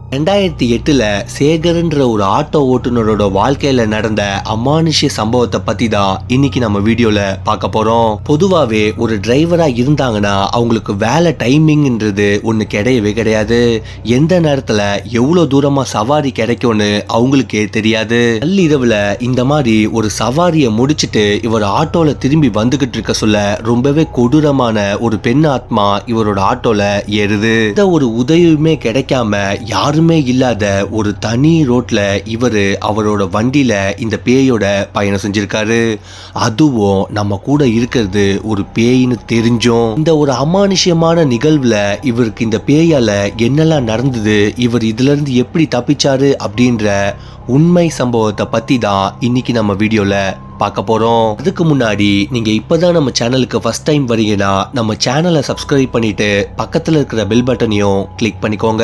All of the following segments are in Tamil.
ரெண்டாயிரத்தி எட்டுல சேகர்ன்ற ஒரு ஆட்டோ ஓட்டுநரோட வாழ்க்கையில நடந்த அமானுஷ்ய சம்பவத்தை பத்தி தான் இன்னைக்கு நம்ம வீடியோல பார்க்க போறோம் பொதுவாவே ஒரு டிரைவரா இருந்தாங்கன்னா அவங்களுக்கு வேலை டைமிங்ன்றது ஒண்ணு கிடையவே கிடையாது எந்த நேரத்துல எவ்வளவு தூரமா சவாரி கிடைக்கும்னு அவங்களுக்கே தெரியாது நள்ளிரவுல இந்த மாதிரி ஒரு சவாரியை முடிச்சிட்டு இவர் ஆட்டோல திரும்பி வந்துகிட்டு இருக்க சொல்ல ரொம்பவே கொடூரமான ஒரு பெண் ஆத்மா இவரோட ஆட்டோல ஏறுது எந்த ஒரு உதவியுமே கிடைக்காம யாருமே இல்லாத ஒரு தனி ரோட்ல இவரு அவரோட வண்டியில இந்த பேயோட பயணம் செஞ்சிருக்காரு அதுவும் நம்ம கூட இருக்கிறது ஒரு பேயின்னு தெரிஞ்சும் இந்த ஒரு அமானுஷ்யமான நிகழ்வுல இவருக்கு இந்த பேயால என்னெல்லாம் நடந்தது இவர் இதுல இருந்து எப்படி தப்பிச்சாரு அப்படின்ற உண்மை சம்பவத்தை பத்தி தான் இன்னைக்கு நம்ம வீடியோல பார்க்க போறோம் அதுக்கு முன்னாடி நீங்க இப்பதான் நம்ம சேனலுக்கு ஃபர்ஸ்ட் டைம் வரீங்கன்னா நம்ம சேனலை சப்ஸ்கிரைப் பண்ணிட்டு பக்கத்துல இருக்கிற பெல் பட்டனையும் கிளிக் பண்ணிக்கோங்க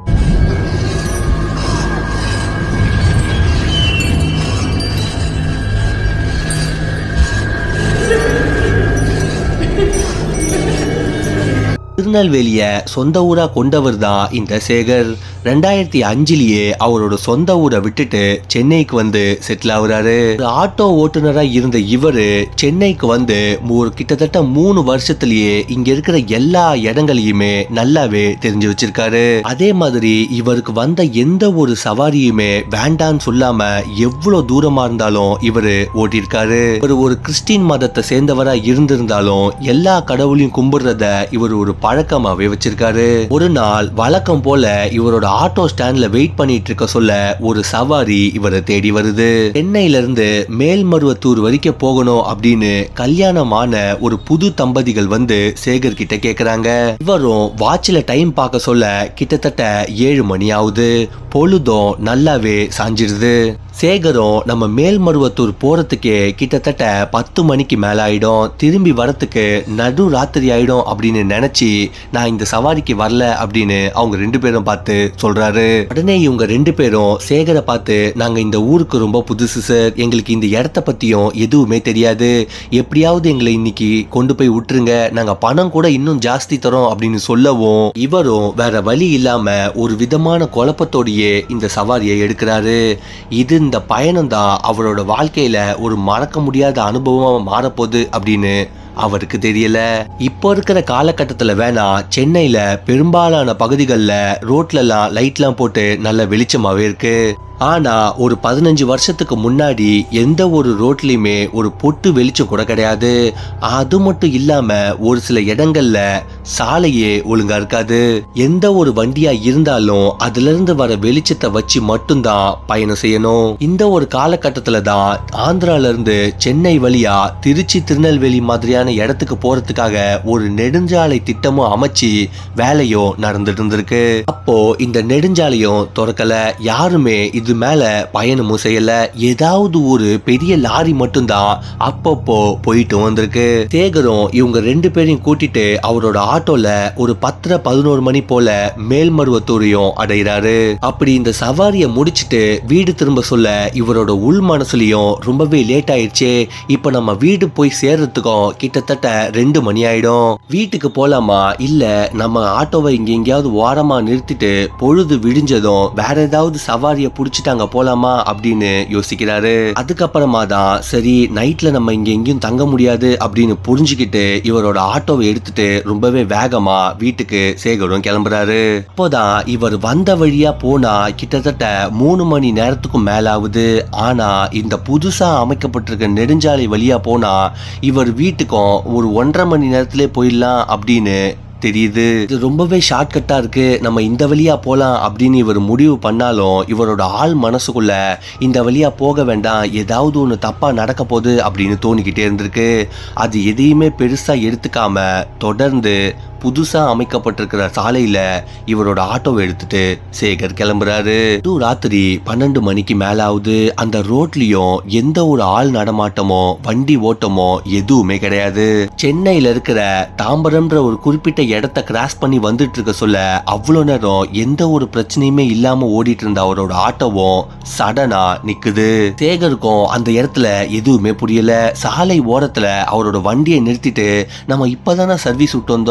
திருநெல்வேலிய சொந்த ஊரா கொண்டவர் தான் இந்த சேகர் ரெண்டாயிரத்தி அஞ்சுலயே அவரோட சொந்த ஊரை விட்டுட்டு சென்னைக்கு வந்து செட்டில் ஆகுறாரு ஒரு ஆட்டோ ஓட்டுநரா இருந்த இவரு சென்னைக்கு வந்து ஒரு கிட்டத்தட்ட மூணு வருஷத்திலேயே இங்க இருக்கிற எல்லா இடங்களையுமே நல்லாவே தெரிஞ்சு வச்சிருக்காரு அதே மாதிரி இவருக்கு வந்த எந்த ஒரு சவாரியுமே வேண்டான்னு சொல்லாம எவ்வளவு தூரமா இருந்தாலும் இவரு ஓட்டியிருக்காரு இவர் ஒரு கிறிஸ்டின் மதத்தை சேர்ந்தவரா இருந்திருந்தாலும் எல்லா கடவுளையும் கும்பிடுறத இவர் ஒரு பழக்கமாவே வச்சிருக்காரு ஒரு நாள் வழக்கம் போல இவரோட ஆட்டோ ஸ்டாண்ட்ல வெயிட் பண்ணிட்டு இருக்க சொல்ல ஒரு சவாரி இவரை தேடி வருது சென்னையில இருந்து மேல்மருவத்தூர் வரைக்கும் போகணும் அப்படின்னு கல்யாணமான ஒரு புது தம்பதிகள் வந்து சேகர் கிட்ட கேக்குறாங்க இவரும் வாட்ச்ல டைம் பார்க்க சொல்ல கிட்டத்தட்ட ஏழு மணி ஆகுது பொழுதும் நல்லாவே சாஞ்சிருது சேகரும் நம்ம மேல்மருவத்தூர் போறதுக்கே கிட்டத்தட்ட பத்து மணிக்கு மேல ஆயிடும் திரும்பி வரத்துக்கு நடு ராத்திரி ஆயிடும் அப்படின்னு நினைச்சு நான் இந்த சவாரிக்கு வரல அப்படின்னு அவங்க ரெண்டு பேரும் பார்த்து சொல்றாரு உடனே இவங்க ரெண்டு பேரும் சேகரை பார்த்து நாங்க இந்த ஊருக்கு ரொம்ப புதுசு சார் எங்களுக்கு இந்த இடத்த பத்தியும் எதுவுமே தெரியாது எப்படியாவது எங்களை இன்னைக்கு கொண்டு போய் விட்டுருங்க நாங்க பணம் கூட இன்னும் ஜாஸ்தி தரோம் அப்படின்னு சொல்லவும் இவரும் வேற வழி இல்லாம ஒரு விதமான குழப்பத்தோடையே இந்த சவாரியை எடுக்கிறாரு இது இந்த பயணம் தான் அவரோட வாழ்க்கையில ஒரு மறக்க முடியாத அனுபவமா மாறப்போகுது அப்படின்னு அவருக்கு தெரியல இப்போ இருக்கிற காலகட்டத்தில் வேணா சென்னையில பெரும்பாலான பகுதிகளில் ரோட்லலாம் லைட்லாம் போட்டு நல்ல வெளிச்சமாவே இருக்கு ஆனா ஒரு பதினஞ்சு வருஷத்துக்கு முன்னாடி எந்த ஒரு ரோட்லயுமே ஒரு பொட்டு வெளிச்சம் கூட கிடையாது அது மட்டும் இல்லாம ஒரு சில இடங்கள்ல சாலையே ஒழுங்கா இருக்காது எந்த ஒரு வண்டியா இருந்தாலும் அதுல இருந்து வர வெளிச்சத்தை வச்சு மட்டும்தான் பயணம் செய்யணும் இந்த ஒரு காலகட்டத்துல தான் ஆந்திரால இருந்து சென்னை வழியா திருச்சி திருநெல்வேலி மாதிரியான இடத்துக்கு போறதுக்காக ஒரு நெடுஞ்சாலை திட்டமும் அமைச்சு வேலையும் நடந்துட்டு இருந்திருக்கு அப்போ இந்த நெடுஞ்சாலையும் திறக்கல யாருமே இது மேல பயணமும் செய்யல ஏதாவது ஒரு பெரிய லாரி மட்டும்தான் அப்பப்போ போயிட்டு வந்திருக்கு சேகரும் இவங்க ரெண்டு பேரையும் கூட்டிட்டு அவரோட ஆட்டோல ஒரு பத்தரை பதினோரு மணி போல மேல்மருவத்தூரையும் அடைகிறாரு அப்படி இந்த சவாரியை முடிச்சிட்டு வீடு திரும்ப சொல்ல இவரோட உள் மனசுலயும் ரொம்பவே லேட் ஆயிடுச்சு இப்ப நம்ம வீடு போய் சேர்றதுக்கும் கிட்டத்தட்ட ரெண்டு மணி ஆயிடும் வீட்டுக்கு போலாமா இல்ல நம்ம ஆட்டோவை இங்க எங்கேயாவது ஓரமா நிறுத்திட்டு பொழுது விடிஞ்சதும் வேற ஏதாவது சவாரியை புடிச்சிட்டாங்க போலாமா அப்படின்னு யோசிக்கிறாரு அதுக்கப்புறமா தான் சரி நைட்ல நம்ம இங்க எங்கேயும் தங்க முடியாது அப்படின்னு புரிஞ்சுக்கிட்டு இவரோட ஆட்டோவை எடுத்துட்டு ரொம்பவே வேகமா வீட்டுக்கு சேகரும் கிளம்புறாரு அப்போதான் இவர் வந்த வழியா போனா கிட்டத்தட்ட மூணு மணி நேரத்துக்கும் மேல ஆகுது ஆனா இந்த புதுசா அமைக்கப்பட்டிருக்க நெடுஞ்சாலை வழியா போனா இவர் வீட்டுக்கும் ஒரு ஒன்றரை மணி நேரத்திலே போயிடலாம் அப்படின்னு தெரியுது இது ரொம்பவே ஷார்ட்கட்டா இருக்கு நம்ம இந்த வழியா போலாம் அப்படின்னு இவர் முடிவு பண்ணாலும் இவரோட ஆள் மனசுக்குள்ள இந்த வழியா போக வேண்டாம் ஏதாவது ஒன்று தப்பா நடக்க போகுது அப்படின்னு தோணிக்கிட்டே இருந்திருக்கு அது எதையுமே பெருசா எடுத்துக்காம தொடர்ந்து புதுசா அமைக்கப்பட்டிருக்கிற சாலையில இவரோட ஆட்டோவை எடுத்துட்டு சேகர் கிளம்புறாரு இது ராத்திரி பன்னெண்டு மணிக்கு மேல ஆகுது அந்த ரோட்லயும் எந்த ஒரு ஆள் நடமாட்டமோ வண்டி ஓட்டமோ எதுவுமே கிடையாது சென்னையில இருக்கிற தாம்பரம்ன்ற ஒரு குறிப்பிட்ட இடத்த கிராஸ் பண்ணி வந்துட்டு இருக்க சொல்ல அவ்வளோ நேரம் எந்த ஒரு பிரச்சனையுமே இல்லாம ஓடிட்டு இருந்த அவரோட ஆட்டோவும் சடனா நிக்குது சேகருக்கும் அந்த இடத்துல எதுவுமே புரியல சாலை ஓரத்துல அவரோட வண்டியை நிறுத்திட்டு நம்ம இப்பதானே சர்வீஸ் விட்டு வந்தோம் அது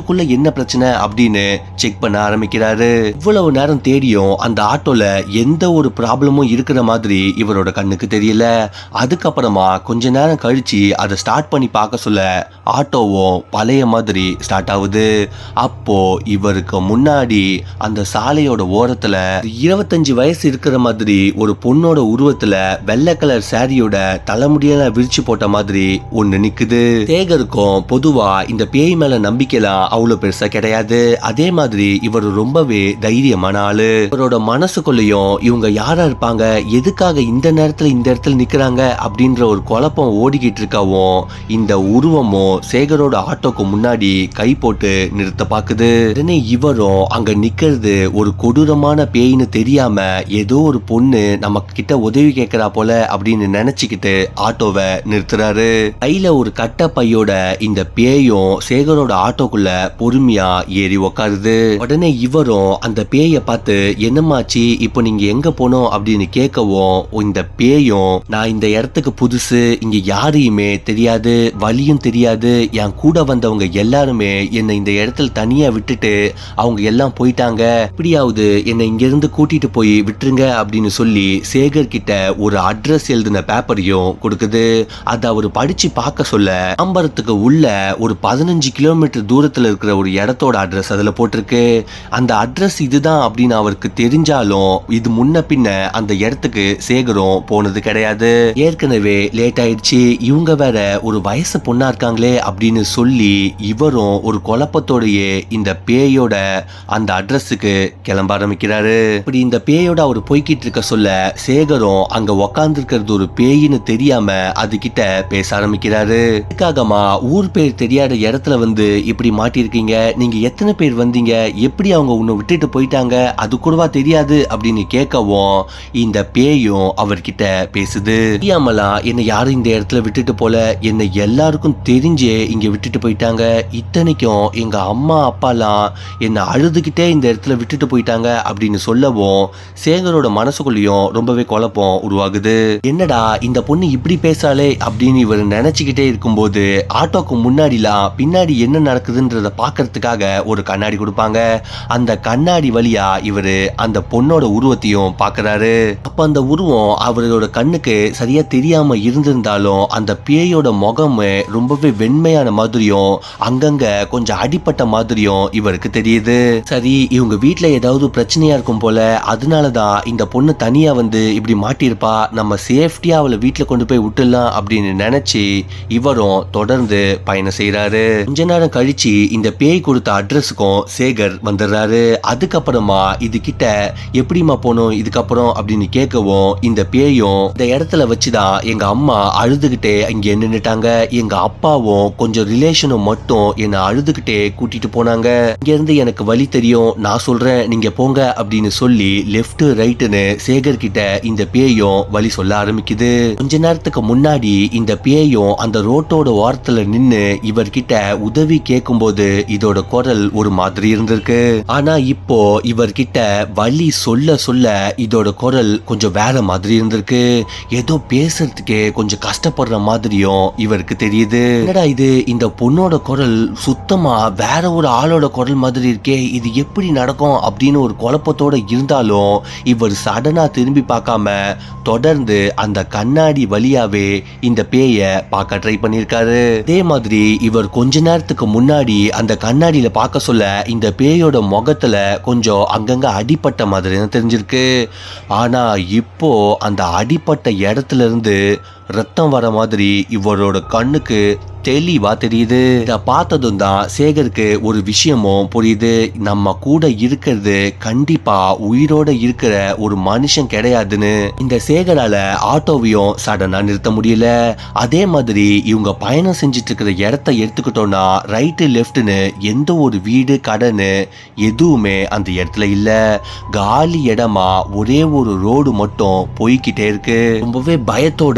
அதுக்குள்ள என்ன பிரச்சனை அப்படின்னு செக் பண்ண ஆரம்பிக்கிறாரு இவ்வளவு நேரம் தேடியும் அந்த ஆட்டோல எந்த ஒரு ப்ராப்ளமும் இருக்கிற மாதிரி இவரோட கண்ணுக்கு தெரியல அதுக்கப்புறமா கொஞ்ச நேரம் கழிச்சு அதை ஸ்டார்ட் பண்ணி பார்க்க சொல்ல ஆட்டோவும் பழைய மாதிரி ஸ்டார்ட் ஆகுது அப்போ இவருக்கு முன்னாடி அந்த சாலையோட ஓரத்துல இருபத்தஞ்சு வயசு இருக்கிற மாதிரி ஒரு பொண்ணோட உருவத்துல வெள்ளை கலர் சாரியோட தலைமுடியெல்லாம் விரிச்சு போட்ட மாதிரி ஒண்ணு நிக்குது சேகருக்கும் பொதுவா இந்த பேய் மேல நம்பிக்கைலாம் அவ்வளவு பெருசா கிடையாது அதே மாதிரி இவர் ரொம்பவே தைரியமான ஆளு இவரோட மனசுக்குள்ளேயும் இவங்க யாரா இருப்பாங்க எதுக்காக இந்த நேரத்துல இந்த இடத்துல நிக்கிறாங்க அப்படின்ற ஒரு குழப்பம் ஓடிக்கிட்டு இருக்கவும் இந்த உருவமும் சேகரோட ஆட்டோக்கு முன்னாடி கை போட்டு நிறுத்த பாக்குது உடனே இவரும் அங்க நிக்கிறது ஒரு கொடூரமான பேய்னு தெரியாம ஏதோ ஒரு பொண்ணு நம்ம கிட்ட உதவி கேட்கறா போல அப்படின்னு நினைச்சுக்கிட்டு ஆட்டோவை நிறுத்துறாரு கையில ஒரு கட்ட பையோட இந்த பேயும் சேகரோட ஆட்டோக்குள்ள பொறுமையா ஏறி உக்காருது உடனே இவரும் அந்த பேயை பார்த்து என்னமாச்சு இப்போ நீங்க எங்க போனோம் அப்படின்னு கேட்கவும் இந்த பேயும் நான் இந்த இடத்துக்கு புதுசு இங்க யாரையுமே தெரியாது வழியும் தெரியாது என் கூட வந்தவங்க எல்லாருமே என்னை இந்த இடத்துல தனியா விட்டுட்டு அவங்க எல்லாம் போயிட்டாங்க இப்படியாவது என்னை இங்க இருந்து கூட்டிட்டு போய் விட்டுருங்க அப்படின்னு சொல்லி சேகர் கிட்ட ஒரு அட்ரஸ் எழுதின பேப்பரையும் கொடுக்குது அதை அவர் படிச்சு பார்க்க சொல்ல தாம்பரத்துக்கு உள்ள ஒரு பதினஞ்சு கிலோமீட்டர் தூரத்துல இருக்கிற ஒரு இடத்தோட அட்ரஸ் அதுல போட்டிருக்கு அந்த அட்ரஸ் இதுதான் அப்படின்னு அவருக்கு தெரிஞ்சாலும் இது முன்ன பின்ன அந்த இடத்துக்கு சேகரும் போனது கிடையாது ஏற்கனவே லேட் ஆயிடுச்சு இவங்க வேற ஒரு வயசு பொண்ணா இருக்காங்களே அப்படின்னு சொல்லி இவரும் ஒரு குழப்பத்தோடயே இந்த பேயோட அந்த அட்ரஸுக்கு கிளம்ப ஆரம்பிக்கிறாரு இப்படி இந்த பேயோட அவர் போய்கிட்டு இருக்க சொல்ல சேகரும் அங்க உக்காந்துருக்கிறது ஒரு பேயின்னு தெரியாம அது கிட்ட பேச ஆரம்பிக்கிறாரு இதுக்காகமா ஊர் பேர் தெரியாத இடத்துல வந்து இப்படி மாட்டிருக்கீங்க நீங்க எத்தனை பேர் வந்தீங்க எப்படி அவங்க உன்னை விட்டுட்டு போயிட்டாங்க அது கூடவா தெரியாது அப்படின்னு கேட்கவும் இந்த பேயும் அவர்கிட்ட பேசுது தெரியாமலாம் என்னை யாரும் இந்த இடத்துல விட்டுட்டு போல என்னை எல்லாருக்கும் தெரிஞ்சே இங்க விட்டுட்டு போயிட்டாங்க இத்தனைக்கும் எங்க அம்மா அப்பாலாம் என்னை அழுதுகிட்டே இந்த இடத்துல விட்டுட்டு போயிட்டாங்க அப்படின்னு சொல்லவும் சேகரோட மனசுக்குள்ளேயும் ரொம்பவே குழப்பம் உருவாகுது என்னடா இந்த பொண்ணு இப்படி பேசாலே அப்படின்னு இவர் நினைச்சுக்கிட்டே இருக்கும்போது ஆட்டோக்கு முன்னாடிலாம் பின்னாடி என்ன நடக்குதுன்றத பார்க்கறதுக்காக ஒரு கண்ணாடி கொடுப்பாங்க அந்த கண்ணாடி வழியா இவரு அந்த பொண்ணோட உருவத்தையும் பார்க்கறாரு அப்ப அந்த உருவம் அவரோட கண்ணுக்கு சரியா தெரியாம இருந்திருந்தாலும் அந்த பேயோட முகம் ரொம்பவே வெண்மையான மாதிரியும் அங்கங்க கொஞ்சம் அடிப்பட்ட மாதிரியும் இவருக்கு தெரியுது சரி இவங்க வீட்ல ஏதாவது பிரச்சனையா இருக்கும் போல அதனாலதான் இந்த பொண்ணு தனியா வந்து இப்படி மாட்டியிருப்பா நம்ம சேஃப்டியா அவளை வீட்ல கொண்டு போய் விட்டுடலாம் அப்படின்னு நினைச்சு இவரும் தொடர்ந்து பயணம் செய்றாரு கொஞ்ச நேரம் கழிச்சு இந்த பேய் கொடுத்த அட்ரஸுக்கும் சேகர் வந்துடுறாரு அதுக்கப்புறமா இது கிட்ட எப்படிம்மா போகணும் இதுக்கப்புறம் அப்படின்னு கேட்கவும் இந்த பேயும் இந்த இடத்துல வச்சுதான் எங்க அம்மா அழுதுகிட்டே இங்க நின்னுட்டாங்க எங்க அப்பாவும் கொஞ்சம் ரிலேஷனும் மட்டும் என்னை அழுதுகிட்டே கூட்டிட்டு போனாங்க இங்க இருந்து எனக்கு வழி தெரியும் நான் சொல்றேன் நீங்க போங்க அப்படின்னு சொல்லி லெஃப்ட் ரைட்டுன்னு சேகர் கிட்ட இந்த பேயும் வழி சொல்ல ஆரம்பிக்குது கொஞ்ச நேரத்துக்கு முன்னாடி இந்த பேயும் அந்த ரோட்டோட ஓரத்துல நின்னு இவர்கிட்ட உதவி கேட்கும்போது இதோட குரல் ஒரு மாதிரி இருந்திருக்கு ஆனா இப்போ இவர்கிட்ட வழி சொல்ல சொல்ல இதோட குரல் கொஞ்சம் வேற மாதிரி இருந்திருக்கு ஏதோ பேசுறதுக்கே கொஞ்சம் கஷ்டப்படுற மாதிரியும் இவருக்கு தெரியுது என்னடா இது இந்த பொண்ணோட குரல் சுத்தமா வேற ஒரு ஆளோட குரல் மாதிரி இருக்கே இது எப்படி நடக்கும் அப்படின்னு ஒரு குழப்பத்தோட இருந்தாலும் இவர் சடனா திரும்பி பார்க்காம தொடர்ந்து அந்த கண்ணாடி வழியாவே இந்த பேய பார்க்க ட்ரை பண்ணியிருக்காரு அதே மாதிரி இவர் கொஞ்ச நேரத்துக்கு முன்னாடி அந்த கண்ணாடியில பார்க்க சொல்ல இந்த பேயோட முகத்துல கொஞ்சம் அங்கங்க அடிப்பட்ட மாதிரி தான் தெரிஞ்சிருக்கு ஆனா இப்போ அந்த அடிப்பட்ட இடத்துல இருந்து ரத்தம் வர மாதிரி இவரோட கண்ணுக்கு தெளிவா தெரியுது இத பார்த்ததும் தான் சேகருக்கு ஒரு விஷயமும் புரியுது நம்ம கூட இருக்கிறது கண்டிப்பா உயிரோட இருக்கிற ஒரு மனுஷன் கிடையாதுன்னு இந்த சேகரால ஆட்டோவையும் சடனா நிறுத்த முடியல அதே மாதிரி இவங்க பயணம் செஞ்சுட்டு இருக்கிற இடத்த எடுத்துக்கிட்டோம்னா ரைட்டு லெஃப்ட்னு எந்த ஒரு வீடு கடைன்னு எதுவுமே அந்த இடத்துல இல்ல காலி இடமா ஒரே ஒரு ரோடு மட்டும் போய்கிட்டே இருக்கு ரொம்பவே பயத்தோட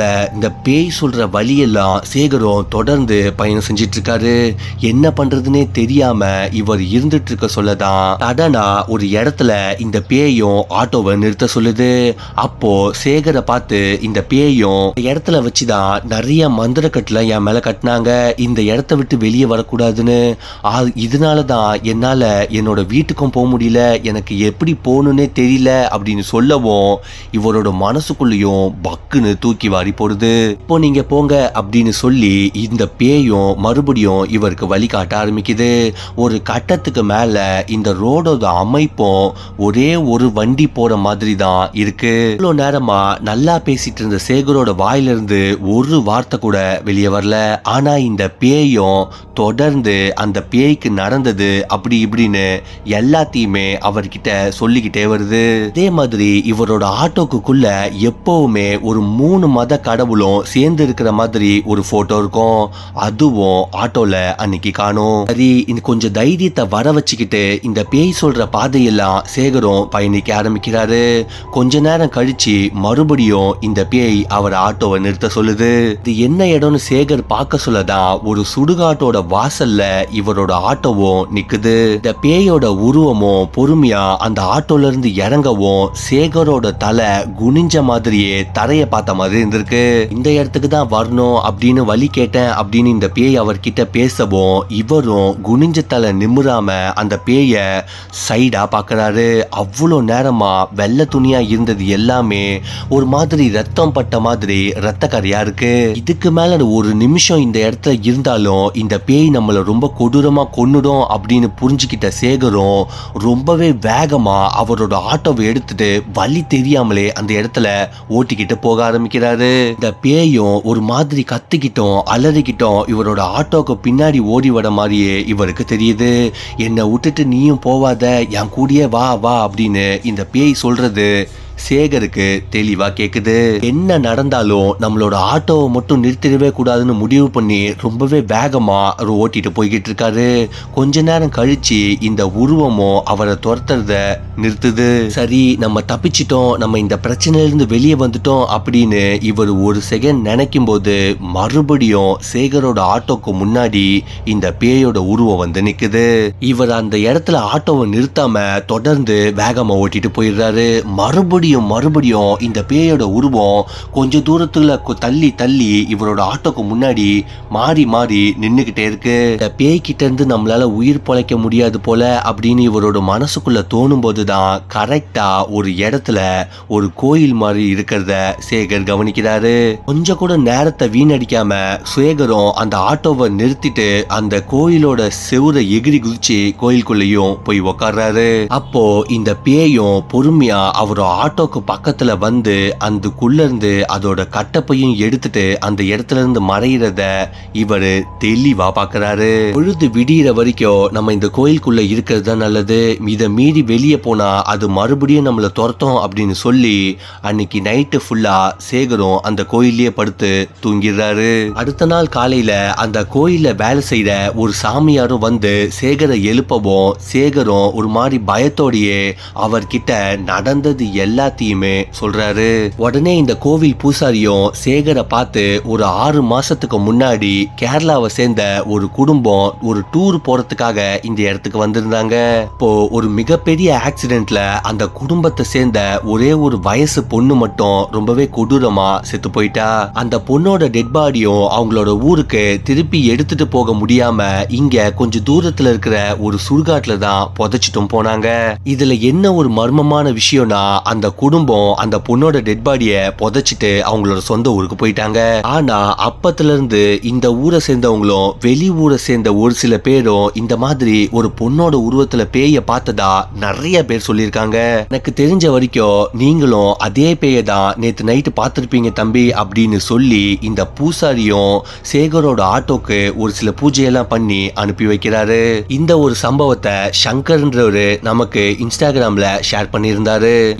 இந்த பேய் சொல்ற வழியெல்லாம் சேகரும் தொடர்ந்து பயணம் செஞ்சிட்டு இருக்காரு என்ன பண்றதுன்னே தெரியாம இவர் இருந்துட்டு இருக்க சொல்லதான் சடனா ஒரு இடத்துல இந்த பேயும் ஆட்டோவை நிறுத்த சொல்லுது அப்போ சேகரை பார்த்து இந்த பேயும் இந்த இடத்துல வச்சுதான் நிறைய மந்திரக்கட்டுல என் மேல கட்டினாங்க இந்த இடத்த விட்டு வெளியே வரக்கூடாதுன்னு ஆ- இதனால தான் என்னால என்னோட வீட்டுக்கும் போக முடியல எனக்கு எப்படி போகணுன்னே தெரியல அப்படின்னு சொல்லவும் இவரோட மனசுக்குள்ளேயும் பக்குன்னு தூக்கி வாரி போடுது இப்போ நீங்க போங்க அப்படின்னு சொல்லி இந்த பேயும் மறுபடியும் இவருக்கு வழி காட்ட ஆரம்பிக்குது ஒரு கட்டத்துக்கு மேல இந்த ரோடோட அமைப்பும் ஒரே ஒரு வண்டி போற மாதிரி தான் இருக்கு இவ்வளோ நேரமா நல்லா பேசிட்டு இருந்த சேகரோட வாயிலிருந்து ஒரு வார்த்தை கூட வெளியே வரல ஆனா இந்த பேயும் தொடர்ந்து அந்த பேய்க்கு நடந்தது அப்படி இப்படின்னு எல்லாத்தையுமே அவர்கிட்ட சொல்லிக்கிட்டே வருது அதே மாதிரி இவரோட ஆட்டோக்குள்ள எப்பவுமே ஒரு மூணு மத கடவுளும் சேர்ந்து இருக்கிற மாதிரி ஒரு போட்டோ இருக்கும் அதுவும் ஆட்டோல அன்னைக்கு காணும் சரி இந்த கொஞ்சம் தைரியத்தை வர வச்சுக்கிட்டு இந்த பேய் சொல்ற பாதையெல்லாம் சேகரும் பயணிக்க ஆரம்பிக்கிறாரு கொஞ்ச நேரம் கழிச்சு மறுபடியும் இந்த பேய் அவர் ஆட்டோவை நிறுத்த சொல்லுது இது என்ன இடம்னு சேகர் பார்க்க சொல்லதான் ஒரு சுடுகாட்டோட வாசல்ல இவரோட ஆட்டோவும் நிக்குது இந்த பேயோட உருவமும் பொறுமையா அந்த ஆட்டோல இருந்து இறங்கவும் சேகரோட தலை குனிஞ்ச மாதிரியே தரைய பார்த்த மாதிரி இருந்திருக்கு இந்த இடத்துக்கு தான் வரணும் அப்படின்னு வழி கேட்டேன் அப்படின்னு இந்த பேய் அவர்கிட்ட பேசவும் இவரும் குனிஞ்ச தலை நிமிராம அந்த பேய சைடா பார்க்கறாரு அவ்வளோ நேரமா வெள்ளை துணியா இருந்தது எல்லாமே ஒரு மாதிரி ரத்தம் பட்ட மாதிரி ரத்த கரையா இருக்கு இதுக்கு மேல ஒரு நிமிஷம் இந்த இடத்துல இருந்தாலும் இந்த பேய் நம்மள ரொம்ப கொடூரமா கொன்னுடும் அப்படின்னு புரிஞ்சுக்கிட்ட சேகரும் ரொம்பவே வேகமா அவரோட ஆட்டோவை எடுத்துட்டு வழி தெரியாமலே அந்த இடத்துல ஓட்டிக்கிட்டு போக ஆரம்பிக்கிறாரு இந்த பேயும் ஒரு மாதிரி கத்திக்கிட்டோம் அலறிக்கிட்டோம் இவரோட ஆட்டோக்கு பின்னாடி ஓடி வர மாதிரியே இவருக்கு தெரியுது என்னை விட்டுட்டு நீயும் போவாத என் கூடயே வா வா அப்படின்னு இந்த பேய் சொல்றது சேகருக்கு தெளிவா கேக்குது என்ன நடந்தாலும் நம்மளோட ஆட்டோவை மட்டும் நிறுத்திடவே கூடாதுன்னு முடிவு பண்ணி ரொம்பவே வேகமா அவர் ஓட்டிட்டு போய்கிட்டு இருக்காரு கொஞ்ச நேரம் கழிச்சு இந்த உருவமும் அவரை துரத்துறத நிறுத்துது சரி நம்ம தப்பிச்சிட்டோம் நம்ம இந்த பிரச்சனையில இருந்து வெளியே வந்துட்டோம் அப்படின்னு இவர் ஒரு செகண்ட் நினைக்கும் போது மறுபடியும் சேகரோட ஆட்டோக்கு முன்னாடி இந்த பேயோட உருவம் வந்து நிக்குது இவர் அந்த இடத்துல ஆட்டோவை நிறுத்தாம தொடர்ந்து வேகமா ஓட்டிட்டு போயிடுறாரு மறுபடியும் மறுபடியும் இந்த பேயோட உருவம் கொஞ்ச தூரத்துல கொ- தள்ளி தள்ளி இவரோட ஆட்டோக்கு முன்னாடி மாறி மாறி நின்னுகிட்டே இருக்கு இந்த பேய் கிட்ட இருந்து நம்மளால உயிர் பொழைக்க முடியாது போல அப்படின்னு இவரோட மனசுக்குள்ள தோணும் போதுதான் கரெக்டா ஒரு இடத்துல ஒரு கோயில் மாதிரி இருக்கிறத சேகர் கவனிக்கிறாரு கொஞ்சம் கூட நேரத்தை வீணடிக்காம சேகரும் அந்த ஆட்டோவை நிறுத்திட்டு அந்த கோயிலோட செவுரை எகிரி குதிச்சு கோயிலுக்குள்ளேயும் போய் உக்காடுறாரு அப்போ இந்த பேயும் பொறுமையா அவரோட ஆட்டோக்கு பக்கத்துல வந்து அதுக்குள்ள இருந்து அதோட கட்டப்பையும் எடுத்துட்டு அந்த இடத்துல இருந்து மறையிறத இவரு தெளிவா பாக்குறாரு பொழுது விடியிற வரைக்கும் நம்ம இந்த கோயிலுக்குள்ள இருக்கிறது தான் நல்லது இதை மீறி வெளியே போனா அது மறுபடியும் நம்மள துரத்தோம் அப்படின்னு சொல்லி அன்னைக்கு நைட்டு ஃபுல்லா சேகரும் அந்த கோயிலே படுத்து தூங்கிடுறாரு அடுத்த நாள் காலையில அந்த கோயில்ல வேலை செய்யற ஒரு சாமியாரும் வந்து சேகரை எழுப்பவும் சேகரும் ஒரு மாதிரி பயத்தோடையே அவர்கிட்ட நடந்தது எல்லாத்தையுமே சொல்றாரு உடனே இந்த கோவில் பூசாரியும் சேகரை பார்த்து ஒரு ஆறு மாசத்துக்கு முன்னாடி கேரளாவை சேர்ந்த ஒரு குடும்பம் ஒரு டூர் போறதுக்காக இந்த இடத்துக்கு வந்திருந்தாங்க இப்போ ஒரு மிகப்பெரிய ஆக்சிடென்ட்ல அந்த குடும்பத்தை சேர்ந்த ஒரே ஒரு வயசு பொண்ணு மட்டும் ரொம்பவே கொடூரமா செத்து போயிட்டா அந்த பொண்ணோட டெட் பாடியும் அவங்களோட ஊருக்கு திருப்பி எடுத்துட்டு போக முடியாம இங்க கொஞ்சம் தூரத்துல இருக்கிற ஒரு சுடுகாட்டுல தான் புதைச்சிட்டும் போனாங்க இதுல என்ன ஒரு மர்மமான விஷயம்னா அந்த குடும்பம் அந்த பொண்ணோட டெட் பாடிய புதைச்சிட்டு அவங்களோட சொந்த ஊருக்கு போயிட்டாங்க ஆனா அப்பத்துல இருந்து இந்த ஊரை சேர்ந்தவங்களும் வெளி ஊரை சேர்ந்த ஒரு சில பேரும் இந்த மாதிரி ஒரு பொண்ணோட உருவத்துல பேய பார்த்ததா நிறைய பேர் சொல்லியிருக்காங்க எனக்கு தெரிஞ்ச வரைக்கும் நீங்களும் அதே பேய தான் நேத்து நைட்டு பார்த்திருப்பீங்க தம்பி அப்படின்னு சொல்லி இந்த பூசாரியும் சேகரோட ஆட்டோக்கு ஒரு சில பூஜையெல்லாம் பண்ணி அனுப்பி வைக்கிறாரு இந்த ஒரு சம்பவத்தை சங்கர்ன்றவரு நமக்கு இன்ஸ்டாகிராம்ல ஷேர் பண்ணியிருந்தாரு இவரோட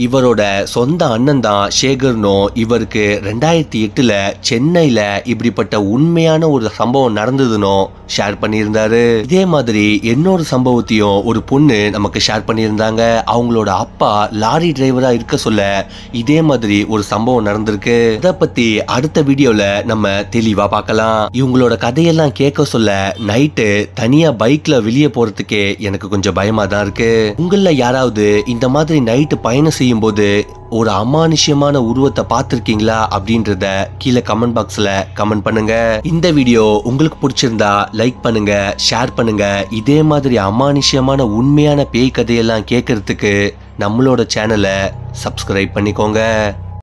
இவரோட சொந்த அண்ணன் தான் சேகர்னும் இவருக்கு ரெண்டாயிரத்தி எட்டுல சென்னையில இப்படிப்பட்ட உண்மையான ஒரு சம்பவம் நடந்ததுன்னும் ஷேர் பண்ணியிருந்தாரு இதே மாதிரி இன்னொரு சம்பவத்தையும் ஒரு பொண்ணு நமக்கு ஷேர் பண்ணியிருந்தாங்க அவங்களோட அப்பா லாரி டிரைவரா இருக்க சொல்ல இதே மாதிரி ஒரு சம்பவம் நடந்திருக்கு இதை பத்தி அடுத்த வீடியோல நம்ம தெளிவா பார்க்கலாம் இவங்களோட கதையெல்லாம் கேட்க சொல்ல நைட்டு தனியா பைக்ல வெளியே போறதுக்கே எனக்கு கொஞ்சம் பயமா தான் இருக்கு உங்கள யாராவது இந்த மாதிரி நைட்டு பயணம் செய்யும் போது ஒரு அமானுஷ்யமான உருவத்தை பார்த்துருக்கீங்களா அப்படின்றத கீழே கமெண்ட் பாக்ஸ்ல கமெண்ட் பண்ணுங்க இந்த வீடியோ உங்களுக்கு பிடிச்சிருந்தா லைக் பண்ணுங்க ஷேர் பண்ணுங்க இதே மாதிரி அமானுஷ்யமான உண்மையான பேய் கதையெல்லாம் கேட்கறதுக்கு நம்மளோட சேனலை சப்ஸ்கிரைப் பண்ணிக்கோங்க